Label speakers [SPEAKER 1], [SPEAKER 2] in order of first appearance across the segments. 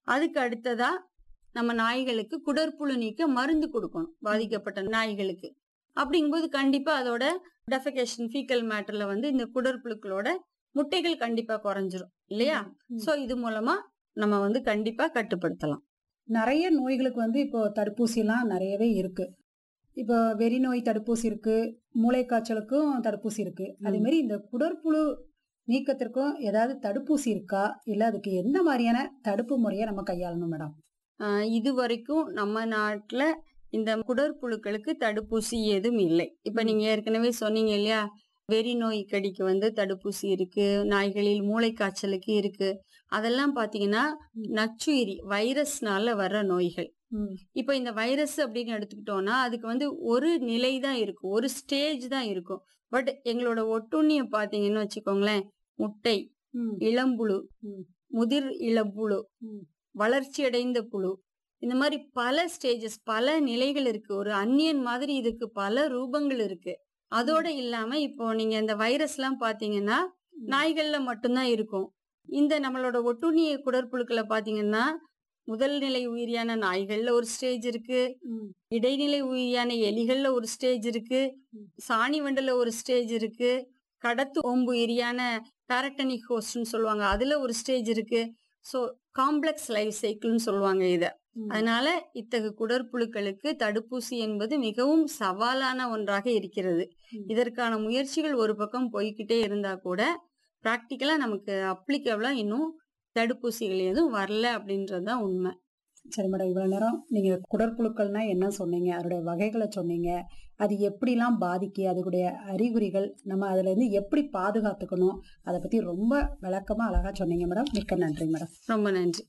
[SPEAKER 1] அதுக்கு அடுத்ததா நம்ம நாய்களுக்கு குடற்புழு நீக்க மருந்து கொடுக்கணும் பாதிக்கப்பட்ட நாய்களுக்கு அப்படிங்கும்போது கண்டிப்பா அதோட டெஃபகேஷன் ஃபீக்கல் மேட்டர்ல வந்து இந்த குடற்புழுக்களோட முட்டைகள் கண்டிப்பா குறைஞ்சிரும் இல்லையா
[SPEAKER 2] ம்.
[SPEAKER 1] சோ இது மூலமா நம்ம வந்து கண்டிப்பா கட்டுப்படுத்தலாம்
[SPEAKER 2] நிறைய நோய்களுக்கு வந்து இப்போ தடுப்பூசி எல்லாம் நிறையவே இருக்கு இப்போ வெறி நோய் தடுப்பூசி இருக்கு மூளைக்காய்ச்சலுக்கும் தடுப்பூசி இருக்கு அதே மாதிரி இந்த குடற்புழு நீக்கத்திற்கும் ஏதாவது தடுப்பூசி இருக்கா இல்ல அதுக்கு எந்த மாதிரியான தடுப்பு முறையை நம்ம கையாளணும் மேடம்
[SPEAKER 1] ஆஹ் இது வரைக்கும் நம்ம நாட்டுல இந்த குடற்புழுக்களுக்கு தடுப்பூசி எதுவும் இல்லை இப்ப
[SPEAKER 2] ம்.
[SPEAKER 1] நீங்க ஏற்கனவே சொன்னீங்க இல்லையா வெறி நோய் கடிக்கு வந்து தடுப்பூசி இருக்கு நாய்களில் மூளைக்காய்ச்சலுக்கு இருக்கு அதெல்லாம் பாத்தீங்கன்னா
[SPEAKER 2] ம்.
[SPEAKER 1] நச்சுயிரி வைரஸ்னால வர்ற நோய்கள் இப்ப இந்த வைரஸ் அப்படின்னு எடுத்துக்கிட்டோம்னா அதுக்கு வந்து ஒரு நிலை தான் இருக்கும் ஒரு ஸ்டேஜ் தான் இருக்கும் பட் எங்களோட ஒட்டுண்ணிய பாத்தீங்கன்னு வச்சுக்கோங்களேன் முட்டை இளம்புழு
[SPEAKER 2] ம்.
[SPEAKER 1] முதிர் இளம்புழு
[SPEAKER 2] ம்.
[SPEAKER 1] வளர்ச்சி அடைந்த புழு இந்த மாதிரி பல ஸ்டேஜஸ் பல நிலைகள் இருக்கு ஒரு அந்நியன் மாதிரி இதுக்கு பல ரூபங்கள் இருக்கு அதோட இல்லாம இப்போ நீங்க இந்த வைரஸ் எல்லாம் பாத்தீங்கன்னா நாய்கள்ல மட்டும்தான் இருக்கும் இந்த நம்மளோட ஒட்டுண்ணிய குடற்புழுக்களை பாத்தீங்கன்னா முதல் நிலை உயிரியான நாய்கள்ல ஒரு ஸ்டேஜ் இருக்கு இடைநிலை உயிரியான எலிகள்ல ஒரு ஸ்டேஜ் இருக்கு
[SPEAKER 2] ம்.
[SPEAKER 1] சாணி வண்டல ஒரு ஸ்டேஜ் இருக்கு கடத்து ஓம்பு உயிரியான பாரட்டனிக் ஹோஸ்ட்னு சொல்லுவாங்க அதுல ஒரு ஸ்டேஜ் இருக்கு சோ காம்ப்ளெக்ஸ் லைஃப் சைக்கிள்னு சொல்லுவாங்க இத அதனால இத்தகு குடற்புழுக்களுக்கு தடுப்பூசி என்பது மிகவும் சவாலான ஒன்றாக இருக்கிறது
[SPEAKER 2] ம்.
[SPEAKER 1] இதற்கான முயற்சிகள் ஒரு பக்கம் போய்கிட்டே இருந்தா கூட பிராக்டிக்கலா நமக்கு அப்ளிகபிளா இன்னும் தடுப்பூசிகள் எதுவும் வரல அப்படின்றதுதான் உண்மை
[SPEAKER 2] சரி மேடம் இவ்வளவு நேரம் நீங்க குடற்புழுக்கள்னா என்ன சொன்னீங்க அதோடைய வகைகளை சொன்னீங்க அது எப்படிலாம் பாதிக்கு அதுடைய அறிகுறிகள் நம்ம அதுல இருந்து எப்படி பாதுகாத்துக்கணும் அதை பத்தி ரொம்ப விளக்கமா அழகா சொன்னீங்க மேடம் மிக்க நன்றி மேடம்
[SPEAKER 1] ரொம்ப நன்றி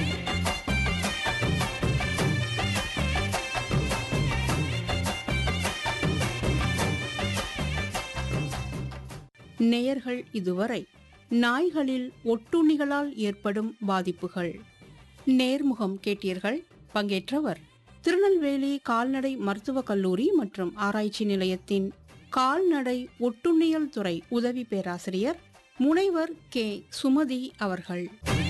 [SPEAKER 3] நேயர்கள் இதுவரை நாய்களில் ஒட்டுண்ணிகளால் ஏற்படும் பாதிப்புகள் நேர்முகம் கேட்டீர்கள் பங்கேற்றவர் திருநெல்வேலி கால்நடை மருத்துவக் கல்லூரி மற்றும் ஆராய்ச்சி நிலையத்தின் கால்நடை ஒட்டுண்ணியல் துறை உதவி பேராசிரியர் முனைவர் கே சுமதி அவர்கள்